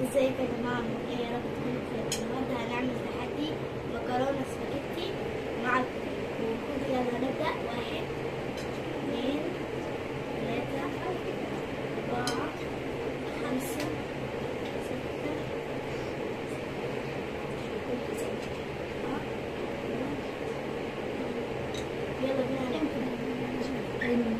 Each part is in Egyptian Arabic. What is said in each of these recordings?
ازيك يا جماعة عاملين ايه يا رب تكونوا بخير النهاردة هنعمل تحدي مكرونة سباجيتي مع الكوكو يلا نبدأ واحد اثنين ثلاثة أربعة خمسة ستة سبعة يلا بينا نعمل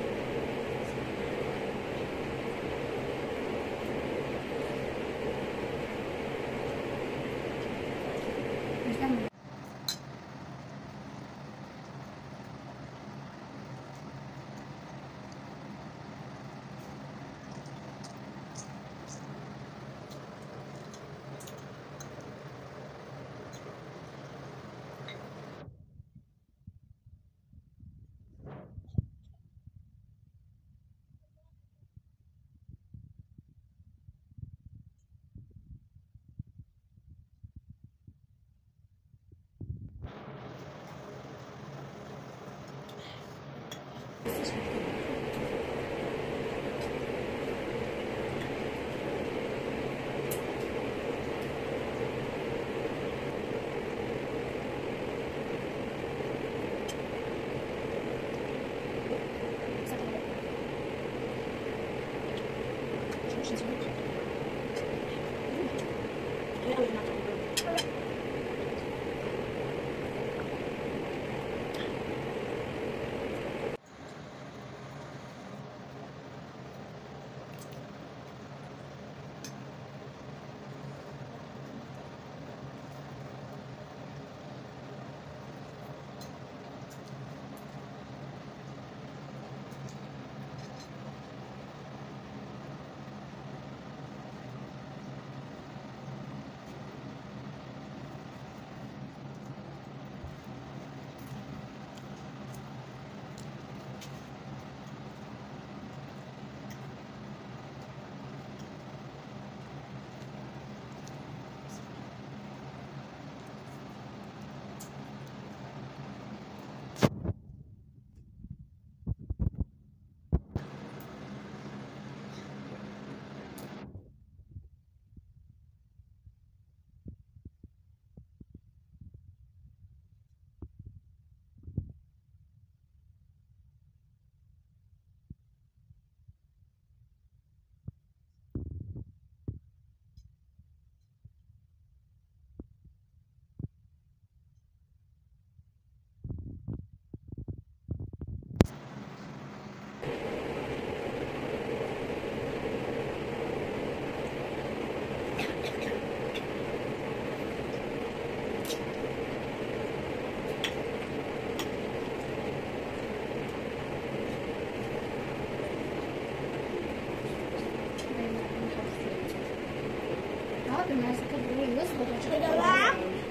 يا جماعة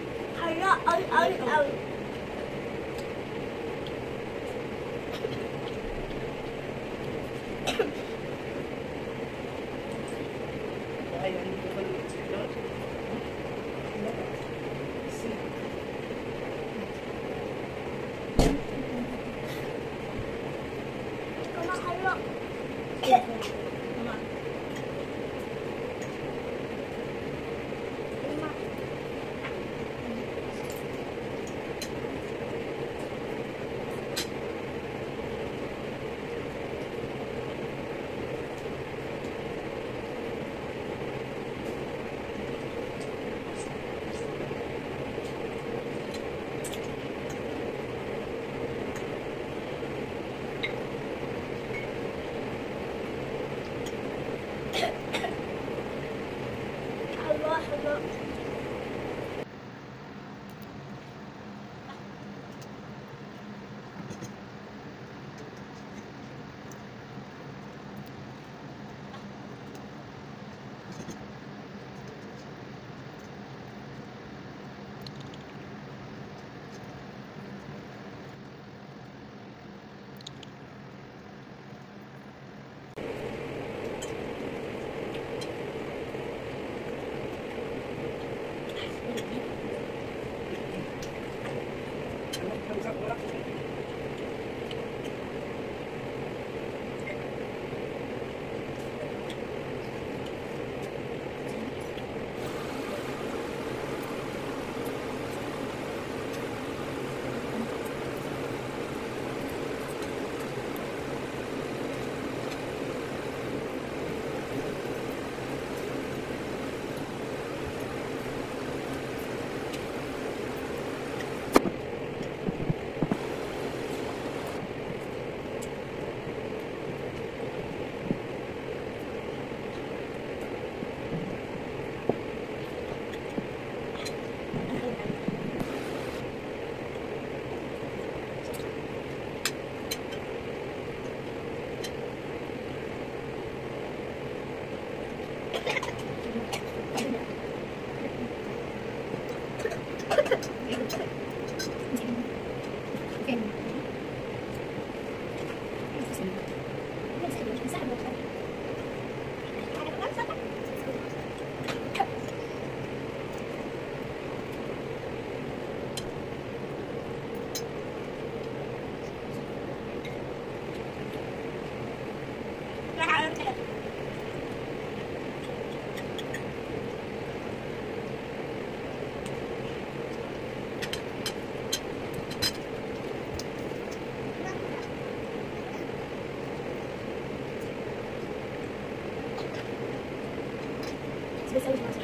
حراق أوي أوي أوي كمان حراق حراق حراق بيساوي 12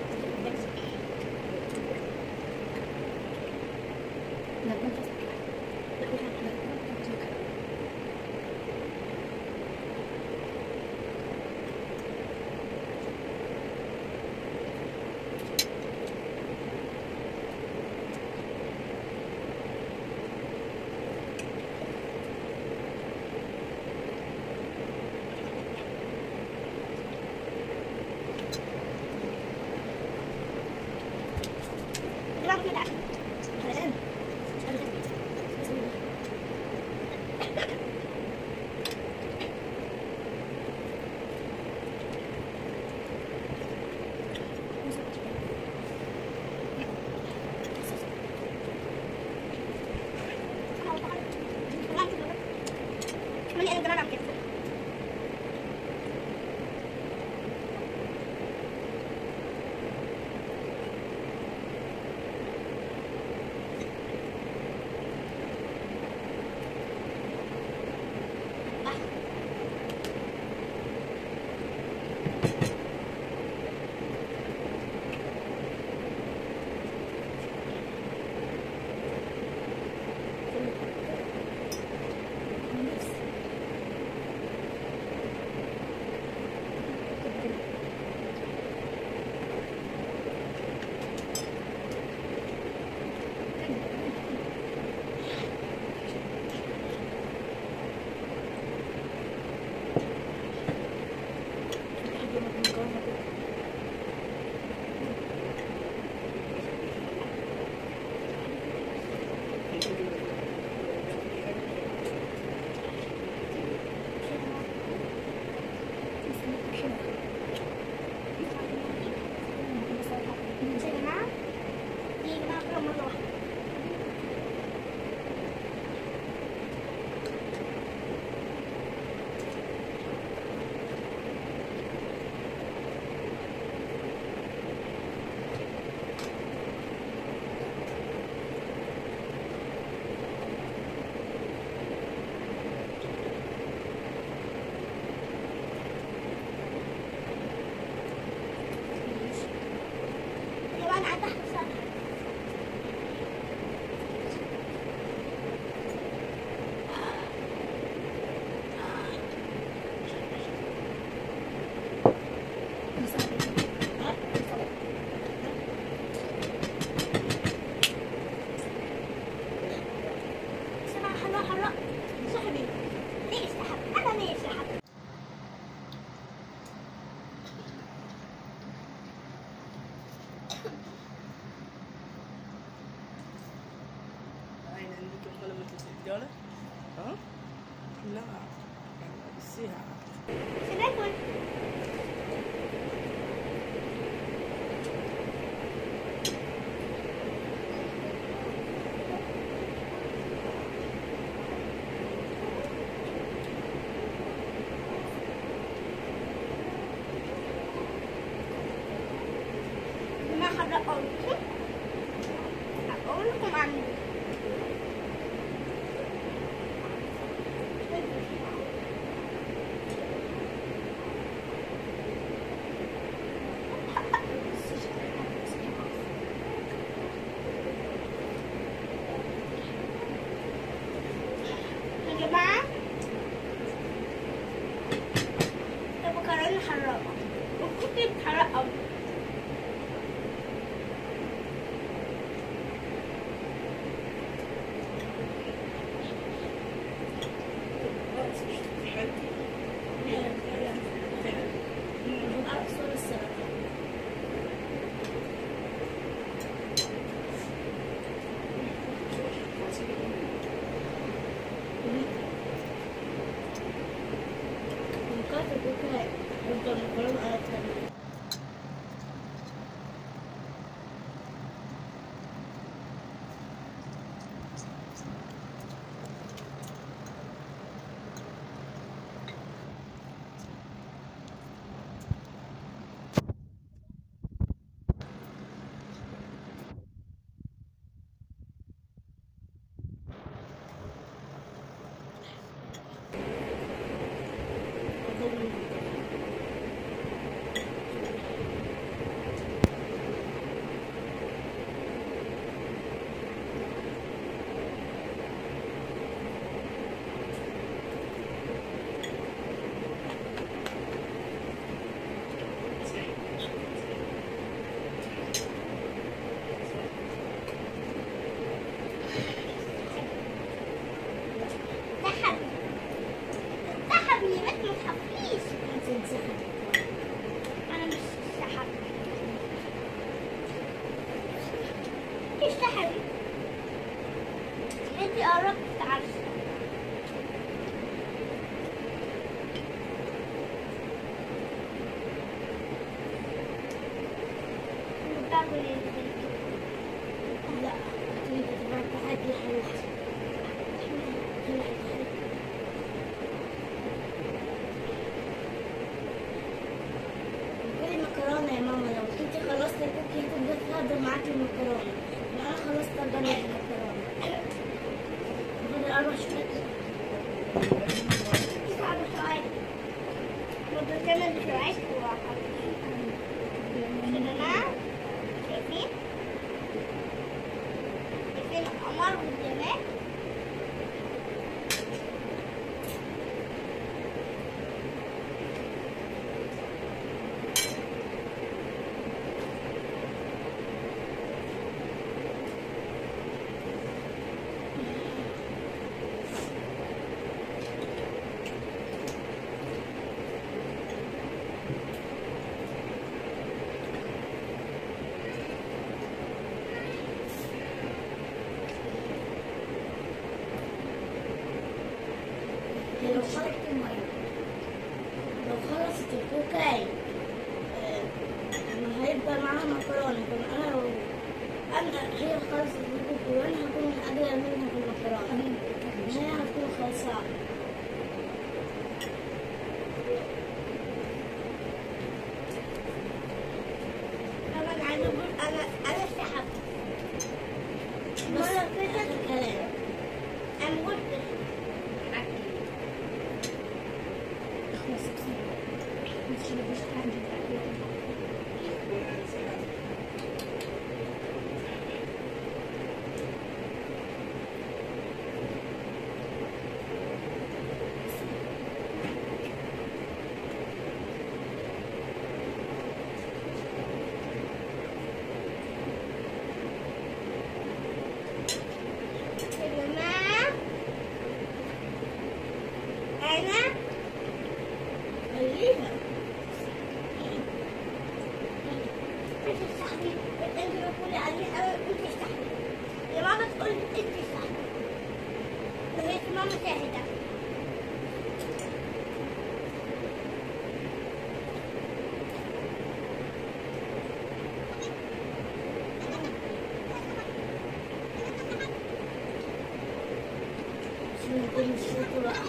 لا ما دلوقتي لا الآن كمان انا كمان عم كده يا جماعة دي يا جماعة كلها مرة واحدة يا جماعة أنا قاعدة تحت السطح سمع حلا حلا صاحبي ليه استحب أنا ليه استحب أين عندكم قلم التلفزيون؟ ها؟ لا بسيها سناكل ما حد أقول أقول لكم عن يا جماعة ده مكرونة حراقة والكوكي بتحرق أوي أقصر السلطة مكاتب بكرة يفضل مكرونة على التانية تحت انت قربت تعرفي باكل الزيت. لا تريد تبغى تحدي حبيبتي كلي مكرونة يا ماما لو كنت خلصت الكوكي تقدر تهضر معاك المكرونة وانا خلصت اقدر المكرونة بدي اروح شوية صعب شوية بدي كمان شوية واحد كده شايفين شايفين القمر والجمال لو خلصت المية لو خلصت الكوكاي آه، ما هيبقى معاها مكرونة كان أنا لو أنا هي خلصت الكوكاي وأنا هكون أقدر منها في المكرونة هي هتكون خلصانة أنا عايزة أقول أنا أنا سحبت مرة كده كلام أنا قلت يا جماعة أنا خليها انت صاحبي انت بتقولي عليه انا انت صاحبي يا ماما تقول انت صاحبي وهي ماما شاهدة شنو نقول الشوكة بقى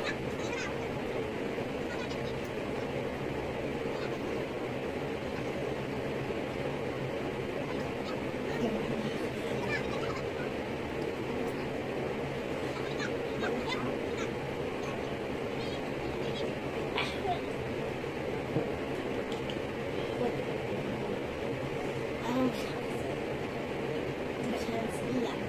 أنا مش هنسى مش هنسى لا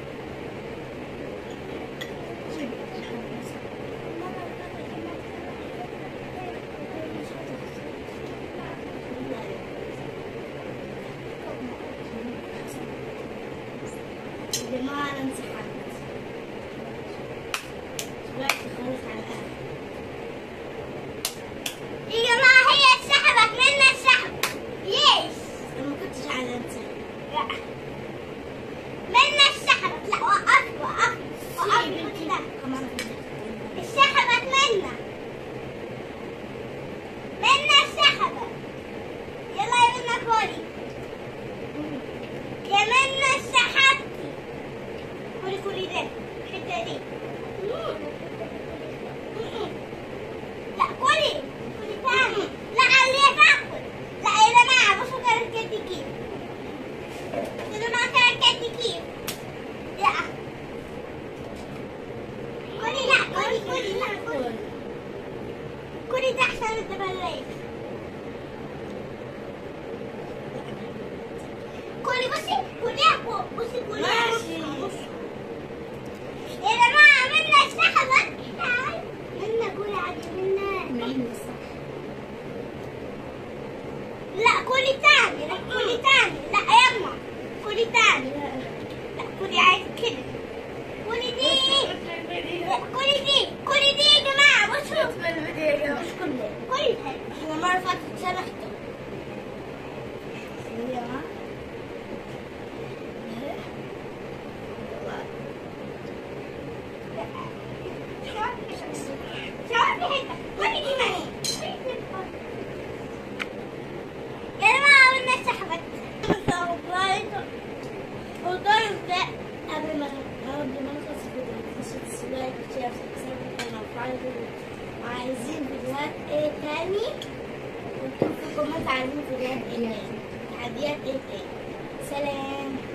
يا جماعة أنا انسحبت سمعت خالص على الآخر يا جماعة هي اتسحبت منا السحب يس أنا ما كنتش عايزة انسحب لا منا السحبت لا وقفت وقفت وقفت كده اتسحبت منا منا اتسحبت يلا يا منا كولي يا منا اتسحبتي كولي كولي ده الحتة دي لا كولي كولي تاني لا خليها تاكل لا يا جماعة بصوا كانت كده كيف يا جماعة كانت كده كيف لا كولي لا كولي كولي لا كولي كولي ده أحسن من الدبلية كولي بصي كولي بصي كولي ماشي. يا جماعة منا اتسحبت منا كولي عادي منا لا كولي تاني لا كولي تاني لا يما كولي تاني لا كولي عايز كده كولي دي لا كولي دي كولي دي يا جماعة بصوا مش كله كولي احنا مرة فاتت سرحته يا جماعة شاور في حته وين دي ما هي يا جماعه عملنا سحبت وطيب ده قبل ما قبل ما نخلص الفيديو متنسوش لايك وشير وسبسكرايب وفعلوا وعايزين فيديوهات ايه تاني واكتبوا في الكومنت عايزين فيديوهات ايه تاني تحديات ايه تاني سلام